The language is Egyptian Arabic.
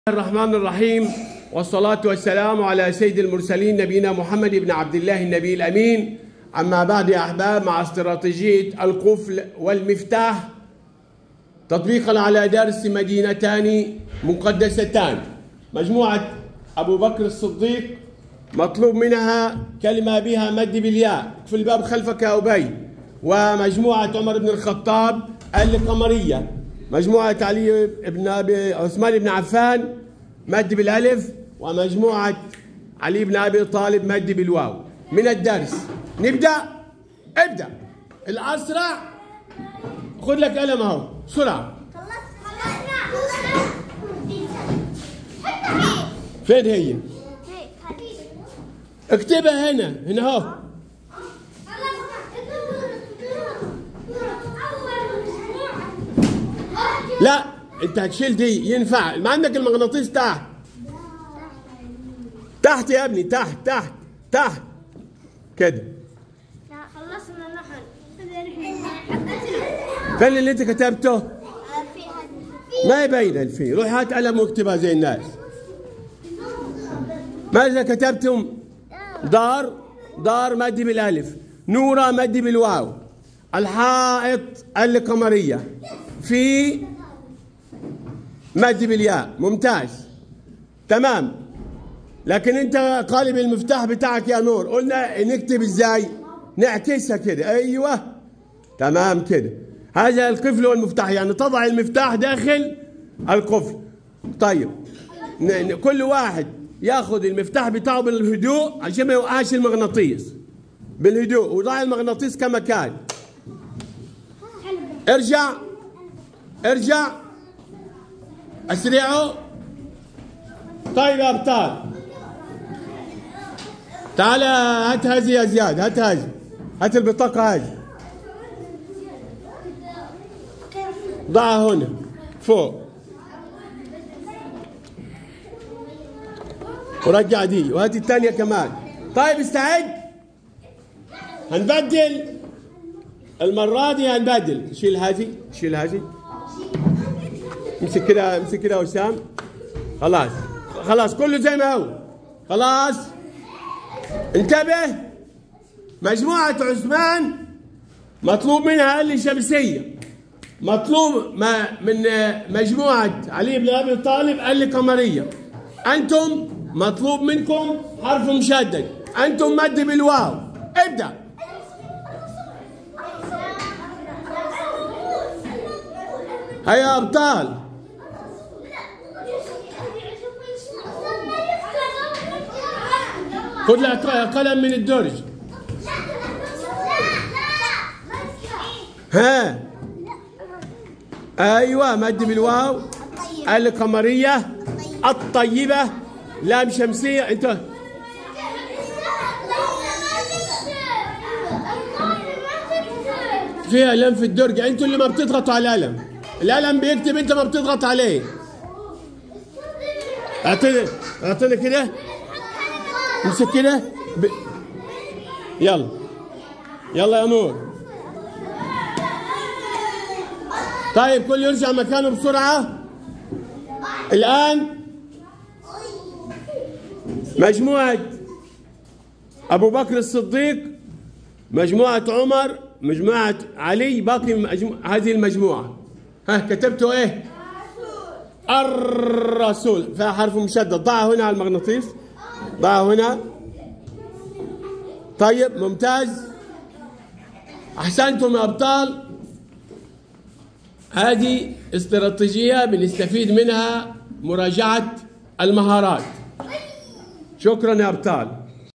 الرحمن الرحيم والصلاة والسلام على سيد المرسلين نبينا محمد بن عبد الله النبي الأمين أما بعد يا أحباب مع استراتيجية القفل والمفتاح تطبيقا على درس مدينتان مقدستان مجموعة أبو بكر الصديق مطلوب منها كلمة بها مد بالياء في الباب خلفك يا أبي ومجموعة عمر بن الخطاب القمرية مجموعة علي بن أبي عثمان بن عفان مد بالألف ومجموعة علي بن أبي طالب مد بالواو من الدرس نبدأ ابدأ الأسرع خذ لك قلم أهو بسرعة فين هي؟ اكتبها هنا هنا اهو لا انت هتشيل دي ينفع ما عندك المغناطيس تحت تحت يا ابني تحت تحت تحت كده خلصنا نحن فين اللي انت كتبته ما يبين الفي روح هات قلم واكتبها زي الناس ماذا كتبتم دار دار مد بالالف نورة مد بالواو الحائط القمرية في مد بالياء ممتاز تمام لكن انت قالب المفتاح بتاعك يا نور قلنا نكتب ازاي نعكسها كده ايوه تمام كده هذا القفل والمفتاح يعني تضع المفتاح داخل القفل طيب ن- ن- كل واحد ياخذ المفتاح بتاعه بالهدوء عشان ما يوقعش المغناطيس بالهدوء وضع المغناطيس كما كان ارجع ارجع اسرعوا طيب يا ابطال تعال هات هذه يا زياد هات هذه هات البطاقة هذه ضعها هنا فوق ورجع دي وهات الثانية كمان طيب استعد هنبدل المرة دي هنبدل شيل هذه شيل هذه امسك كده امسك كده يا وسام خلاص خلاص كله زي ما هو خلاص انتبه مجموعة عثمان مطلوب منها اللي شمسية مطلوب ما من مجموعة علي بن أبي طالب اللي قمرية أنتم مطلوب منكم حرف مشدد أنتم مد بالواو ابدأ هيا أبطال خذ لك قلم من الدرج ها ايوه مد بالواو القمريه الطيبه لام شمسيه انت فيها لم في الدرج انتوا اللي ما بتضغطوا على القلم القلم بيكتب انت ما بتضغط عليه اعطيني اعطيني كده امسك كده ب... يلا يلا يا نور طيب كل يرجع مكانه بسرعة الآن مجموعة أبو بكر الصديق مجموعة عمر مجموعة علي باقي مجمو... هذه المجموعة ها كتبتوا ايه الرسول فيها حرف مشدد ضعه هنا على المغناطيس ضعه هنا طيب ممتاز احسنتم يا ابطال هذه استراتيجيه بنستفيد منها مراجعه المهارات شكرا يا ابطال